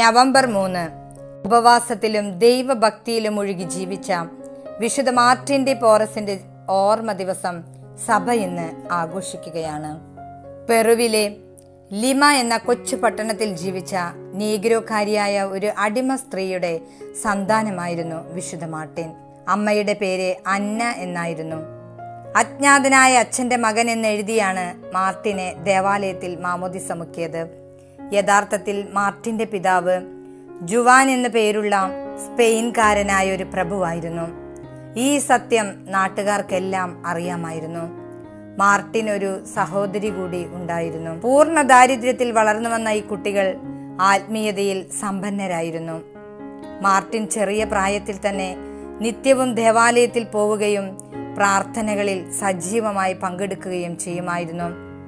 November മൂന്ന് ഉപവാസത്തിലും ദൈവഭക്തിയിലും ഒഴുകി ജീവിച്ച വിശുദ്ധ മാർട്ടിൻ പോറസിന്റെ ഓർമ്മ ദിവസം സഭ ഇന്ന് ആഘോഷിക്കുകയാണ് പെറുവിലെ ലിമ എന്ന കൊച്ചു പട്ടണത്തിൽ ജീവിച്ച നീഗ്രോക്കാരിയായ ഒരു അടിമ സ്ത്രീയുടെ സന്താനമായിരുന്നു വിശുദ്ധ മാർട്ടിൻ അമ്മയുടെ പേര് അന്ന എന്നായിരുന്നു അജ്ഞാതനായ അച്ഛന്റെ മകൻ എന്നെഴുതിയാണ് മാർട്ടിനെ ദേവാലയത്തിൽ മാമോദിസ മുക്കിയത് യഥാർത്ഥത്തിൽ മാർട്ടിന്റെ പിതാവ് ജുവാൻ എന്നു പേരുള്ള സ്പെയിൻകാരനായ ഒരു പ്രഭുവായിരുന്നു ഈ സത്യം നാട്ടുകാർക്കെല്ലാം അറിയാമായിരുന്നു മാർട്ടിൻ ഒരു സഹോദരി കൂടി ഉണ്ടായിരുന്നു പൂർണ്ണ ദാരിദ്ര്യത്തിൽ വളർന്നു വന്ന ഈ കുട്ടികൾ ആത്മീയതയിൽ സമ്പന്നരായിരുന്നു മാർട്ടിൻ ചെറിയ പ്രായത്തിൽ തന്നെ നിത്യവും ദേവാലയത്തിൽ പോവുകയും പ്രാർത്ഥനകളിൽ സജീവമായി പങ്കെടുക്കുകയും ചെയ്യുമായിരുന്നു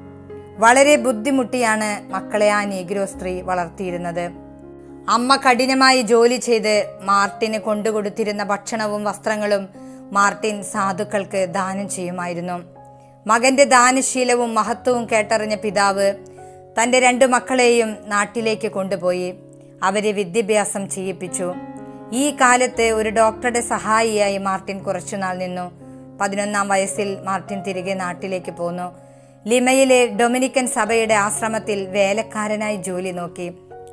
വളരെ ബുദ്ധിമുട്ടിയാണ് മക്കളെ ആ നീഗ്രോ സ്ത്രീ വളർത്തിയിരുന്നത് അമ്മ കഠിനമായി ജോലി ചെയ്ത് മാർട്ടിന് കൊണ്ടുകൊടുത്തിരുന്ന ഭക്ഷണവും വസ്ത്രങ്ങളും മാർട്ടിൻ സാധുക്കൾക്ക് ദാനം ചെയ്യുമായിരുന്നു മകന്റെ ദാനശീലവും മഹത്വവും കേട്ടറിഞ്ഞ പിതാവ് തന്റെ രണ്ടു മക്കളെയും നാട്ടിലേക്ക് കൊണ്ടുപോയി അവരെ വിദ്യാഭ്യാസം ചെയ്യിപ്പിച്ചു ഈ കാലത്ത് ഒരു ഡോക്ടറുടെ സഹായിയായി മാർട്ടിൻ കുറച്ചുനാൾ നിന്നു പതിനൊന്നാം വയസ്സിൽ മാർട്ടിൻ തിരികെ നാട്ടിലേക്ക് പോന്നു ലിമയിലെ ഡൊമിനിക്കൻ സഭയുടെ ആശ്രമത്തിൽ വേലക്കാരനായി ജോലി നോക്കി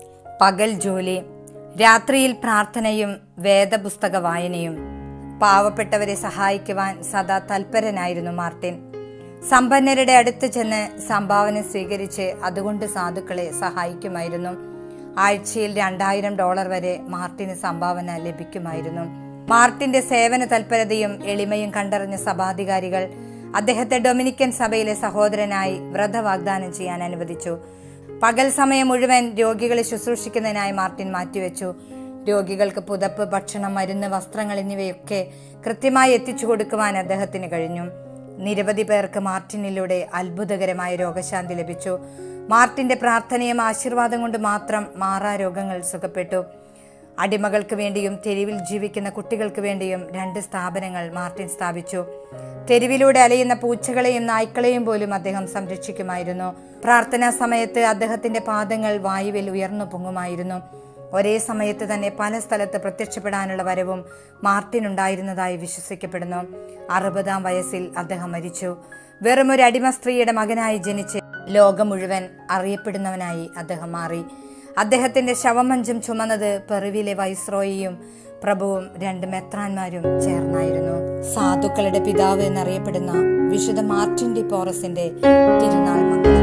പകൽ ജോലി രാത്രിയിൽ പ്രാർത്ഥനയും വേദപുസ്തക വായനയും പാവപ്പെട്ടവരെ സഹായിക്കുവാൻ സദാ തൽപരനായിരുന്നു മാർട്ടിൻ സമ്പന്നരുടെ അടുത്ത് ചെന്ന് സംഭാവന സ്വീകരിച്ച് അതുകൊണ്ട് സാധുക്കളെ സഹായിക്കുമായിരുന്നു ആഴ്ചയിൽ രണ്ടായിരം ഡോളർ വരെ മാർട്ടിന് സംഭാവന ലഭിക്കുമായിരുന്നു മാർട്ടിന്റെ സേവന തൽപരതയും എളിമയും കണ്ടറിഞ്ഞ സഭാധികാരികൾ അദ്ദേഹത്തെ ഡൊമിനിക്കൻ സഭയിലെ സഹോദരനായി വ്രത വാഗ്ദാനം ചെയ്യാൻ അനുവദിച്ചു പകൽ സമയം മുഴുവൻ രോഗികളെ ശുശ്രൂഷിക്കുന്നതിനായി മാർട്ടിൻ മാറ്റിവെച്ചു രോഗികൾക്ക് പുതപ്പ് ഭക്ഷണം മരുന്ന് വസ്ത്രങ്ങൾ എന്നിവയൊക്കെ കൃത്യമായി എത്തിച്ചു കൊടുക്കുവാൻ അദ്ദേഹത്തിന് കഴിഞ്ഞു നിരവധി പേർക്ക് മാർട്ടിനിലൂടെ അത്ഭുതകരമായ രോഗശാന്തി ലഭിച്ചു മാർട്ടിന്റെ പ്രാർത്ഥനയും ആശീർവാദം കൊണ്ട് മാത്രം മാറാ രോഗങ്ങൾ സുഖപ്പെട്ടു അടിമകൾക്ക് വേണ്ടിയും തെരുവിൽ ജീവിക്കുന്ന കുട്ടികൾക്ക് വേണ്ടിയും രണ്ട് സ്ഥാപനങ്ങൾ മാർട്ടിൻ സ്ഥാപിച്ചു തെരുവിലൂടെ അലയുന്ന പൂച്ചകളെയും നായ്ക്കളെയും പോലും അദ്ദേഹം സംരക്ഷിക്കുമായിരുന്നു പ്രാർത്ഥനാ സമയത്ത് അദ്ദേഹത്തിന്റെ പാദങ്ങൾ വായുവിൽ ഉയർന്നു പൊങ്ങുമായിരുന്നു ഒരേ സമയത്ത് തന്നെ പല സ്ഥലത്ത് പ്രത്യക്ഷപ്പെടാനുള്ള വരവും മാർട്ടിൻ ഉണ്ടായിരുന്നതായി വിശ്വസിക്കപ്പെടുന്നു അറുപതാം വയസ്സിൽ അദ്ദേഹം മരിച്ചു വെറും ഒരു അടിമ സ്ത്രീയുടെ മകനായി ജനിച്ച് ലോകം മുഴുവൻ അറിയപ്പെടുന്നവനായി അദ്ദേഹം മാറി അദ്ദേഹത്തിന്റെ ശവമഞ്ചം ചുമന്നത് പെറുവിലെ വൈസ്രോയിയും പ്രഭുവും രണ്ട് മെത്രാന്മാരും ചേർന്നായിരുന്നു സാധുക്കളുടെ പിതാവ് എന്നറിയപ്പെടുന്ന വിശുദ്ധ മാർട്ടിൻ ഡി പോറസിന്റെ തിരുനാൾ മംഗളം